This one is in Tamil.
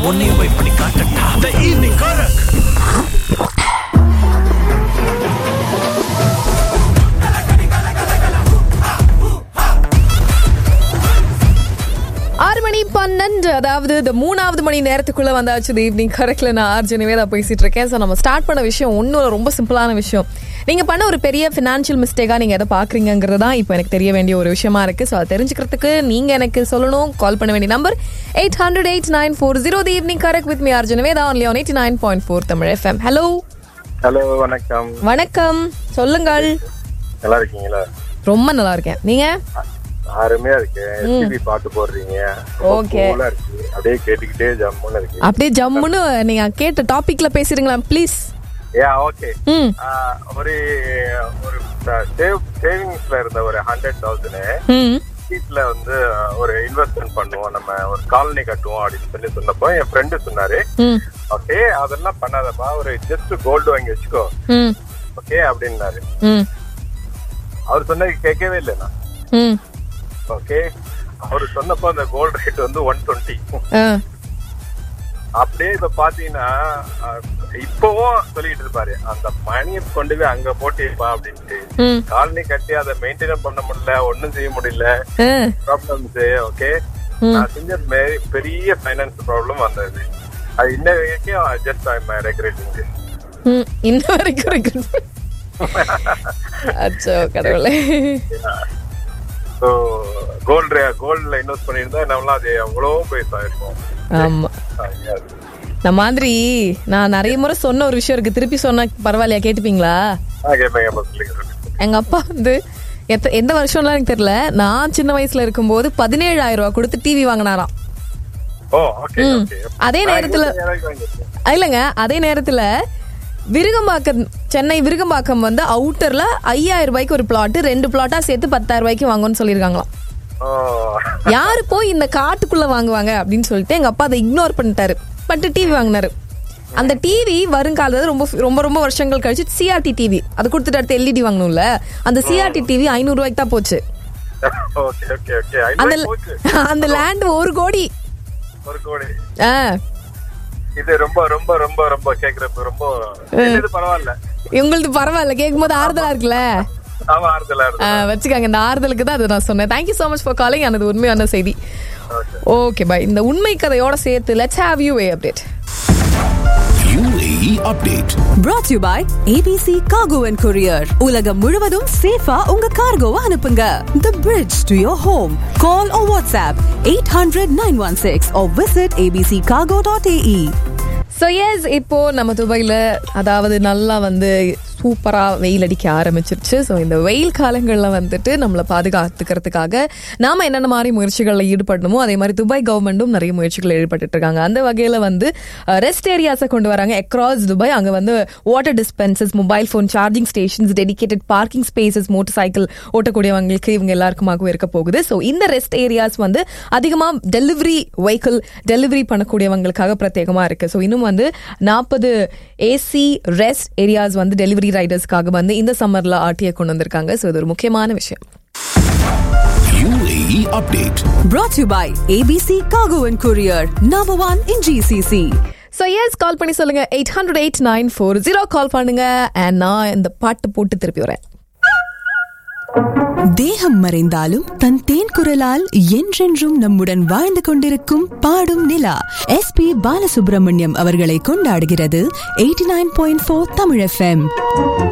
உன்னையும் போய் பண்ணி காட்டட்டா த ஈவினிங் கரக் ஆறு மணி பன்னெண்டு அதாவது இந்த மூணாவது மணி நேரத்துக்குள்ள வந்தாச்சு ஈவினிங் கரெக்ட்ல நான் ஆர்ஜி நிவேதா பேசிட்டு இருக்கேன் ஸோ நம்ம ஸ்டார்ட் பண்ண விஷயம் ஒன்றும் ரொம்ப சிம்பிளான விஷயம் நீங்க பண்ண ஒரு பெரிய ஃபினான்ஷியல் மிஸ்டேக்கா நீங்க எதை பாக்குறீங்கிறது தான் இப்போ எனக்கு தெரிய வேண்டிய ஒரு விஷயமா இருக்கு ஸோ அதை தெரிஞ்சுக்கிறதுக்கு நீங்க எனக்கு சொல்லணும் கால் பண்ண வேண்டிய number eight hundred eight nine four zero the evening correct with me RJ Niveda only one eighty nine point four Tamil FM hello hello வணக்கம் வணக்கம் சொல்லுங்கள் நல்லா இருக்கீங்களா ரொம்ப நல்லா இருக்கேன் நீங்க அருமையா இருக்கு டிவி பாட்டு போடுறீங்க ரொம்ப Okay. cool ஆ இருக்கு அப்படியே கேட்டுக்கிட்டே ஜம்முன்னு இருக்கு அப்படியே ஜம்முன்னு நீங்க கேட்ட டாபிக்ல பேசுறீங்களா ப்ளீஸ் ஏ ஓகே ம் ஒரு ஒரு சேவ் சேவிங்ஸ்ல இருந்த ஒரு ஹண்ட்ரட் தௌசண்ட் ம் வீட்ல வந்து ஒரு இன்வெஸ்ட்மெண்ட் பண்ணுவோம் நம்ம ஒரு காலனி கட்டுவோம் அப்படின்னு சொல்லி சொன்னப்போ என் ஃப்ரெண்டு சொன்னாரு ம் ஓகே அதெல்லாம் பண்ணாதப்பா ஒரு ஜஸ்ட் கோல்டு வாங்கி வச்சுக்கோ ம் ஓகே அப்படின்னாரு ம் அவர் சொன்னது கேட்கவே இல்லை நான் ம் ஓகே அவர் சொன்னப்போ அந்த கோல்டு ரேட் வந்து ஒன் டுவெண்ட்டி ஆ அப்படியே இப்ப பாத்தீங்கன்னா அஹ், இப்பவும் சொல்லிட்டு இருப்பாரு அந்த மணியை கொண்டு போய் அங்க போட்டிருப்பா அப்படின்ட்டு ம் காலனி கட்டி அதை மெயின்டைன் பண்ண முடியல ஒண்ணும் செய்ய முடியல ஆ ப்ராப்ளம்ஸ் ஓகே நான் செஞ்ச மெ- பெரிய ஃபைனான்ஸ் ப்ராப்ளம் வந்தது அது இன்ன வரைக்கும் ஜஸ்ட் ஐ எம் ரெகுலேட்டிங் ம் இன்ன வரைக்கும் இருக்கு அச்சோ கடவுளே ஸோ கோல்டு கோல்ட்ல இன்வெஸ்ட் பண்ணியிருந்தா நம்மளாம் அது எவ்வளவோ பைசா இருக்கும் ஆமா இந்த மாதிரி நான் நிறைய முறை சொன்ன ஒரு விஷயம் இருக்கு திருப்பி சொன்னா பரவாயில்லையா கேட்டுப்பீங்களா கேட்பேன் கேட்பேன் சொல்லுங்க எங்க அப்பா வந்து எத்த எந்த வருஷம்லாம் எனக்கு தெரியல நான் சின்ன வயசுல இருக்கும்போது பதினேழாயிரம் ரூபாய் கொடுத்து டிவி வாங்கினாராம் ஓ ஓகே ஓகே அதே நேரத்துல இல்லைங்க அதே நேரத்துல விருகம்பாக்கம் சென்னை விருகம்பாக்கம் வந்து அவுட்டர்ல ஐயாயிரம் ரூபாய்க்கு ஒரு பிளாட் ரெண்டு பிளாட்டா சேர்த்து பத்தாயிரம் ரூபாய்க்கு வாங்கும்னு சொல்லியிருக்காங்களாம் ஓ யாரு போய் இந்த காட்டுக்குள்ள வாங்குவாங்க அப்படின்னு சொல்லிட்டு எங்க அப்பா அதை இக்னோர் பண்ணிட்டாரு பட்டு டிவி வாங்கினாரு அந்த டிவி வருங்காலத்துல ரொம்ப ரொம்ப ரொம்ப வருஷங்கள் கழிச்சு சிஆர்டி டிவி அது கொடுத்துட்டு அடுத்து எல்இடி வாங்கணும்ல அந்த சிஆர்டி டிவி ஐநூறு ரூபாய்க்கு தான் போச்சு ஓகே ஓகே ஓகே அந்த ஐநூறு போச்சு அந்த லேண்ட் ஒரு கோடி ஒரு கோடி ஆ இது ரொம்ப ரொம்ப ரொம்ப ரொம்ப கேக்குறப்ப ரொம்ப இது பரவாயில்ல உங்களுக்கு பரவாயில்ல கேட்கும் போது ஆறுதலா இருக்குல்ல ஆமா ஆறுதலா ஆ, வச்சுக்காங்க இந்த ஆறுதலுக்கு தான் அதை நான் சொன்னேன் thank you so much for calling அது உண்மையான செய்தி ஓகே பாய் இந்த உண்மை கதையோட சேர்த்து let's have you a update UAE update brought to you by ABC Cargo and Courier. உலகம் முழுவதும் சேஃபா உங்க கார்கோவை அனுப்புங்க. The bridge to your home. Call or WhatsApp 800-916 or visit abccargo.ae. So yes இப்போ நம்ம துபாயில அதாவது நல்லா வந்து சூப்பரா வெயில் அடிக்க ஆரம்பிச்சிருச்சு ஸோ இந்த வெயில் காலங்களில் வந்துட்டு நம்மளை பாதுகாத்துக்கிறதுக்காக நாம என்னென்ன மாதிரி முயற்சிகளில் ஈடுபடணுமோ அதே மாதிரி துபாய் கவர்மெண்ட்டும் நிறைய முயற்சிகள் ஈடுபட்டு இருக்காங்க அந்த வகையில் வந்து ரெஸ்ட் ஏரியாஸை கொண்டு வராங்க அக்ராஸ் துபாய் அங்கே வந்து water dispensers mobile phone charging stations dedicated parking spaces motorcycle ஓட்டக்கூடியவங்களுக்கு இவங்க எல்லாருக்குமாகவும் இருக்க போகுது ஸோ இந்த ரெஸ்ட் ஏரியாஸ் வந்து அதிகமாக டெலிவரி வெஹிக்கிள் டெலிவரி பண்ணக்கூடியவங்களுக்காக பிரத்யேகமாக இருக்கு ஸோ இன்னும் வந்து நாற்பது ஏசி ரெஸ்ட் ஏரியாஸ் வந்து டெலிவரி ரைடர்ஸ்க்காக வந்து இந்த சம்மர்ல ஆர்டிஐ கொண்டு வந்திருக்காங்க ஸோ இது ஒரு முக்கியமான விஷயம் UAE update Brought to you by ABC Cargo and Courier. Number one in GCC. So yes call பண்ணி சொல்லுங்க eight hundred eight nine four zero call பண்ணுங்க அண்ட் நான் இந்த பாட்டு போட்டு திருப்பி வரேன் தேகம் மறைந்தாலும் தன் தேன் குரலால் என்றென்றும் நம்முடன் வாழ்ந்து கொண்டிருக்கும் பாடும் நிலா எஸ் பி பாலசுப்ரமணியம் அவர்களை கொண்டாடுகிறது eighty nine point four Tamil FM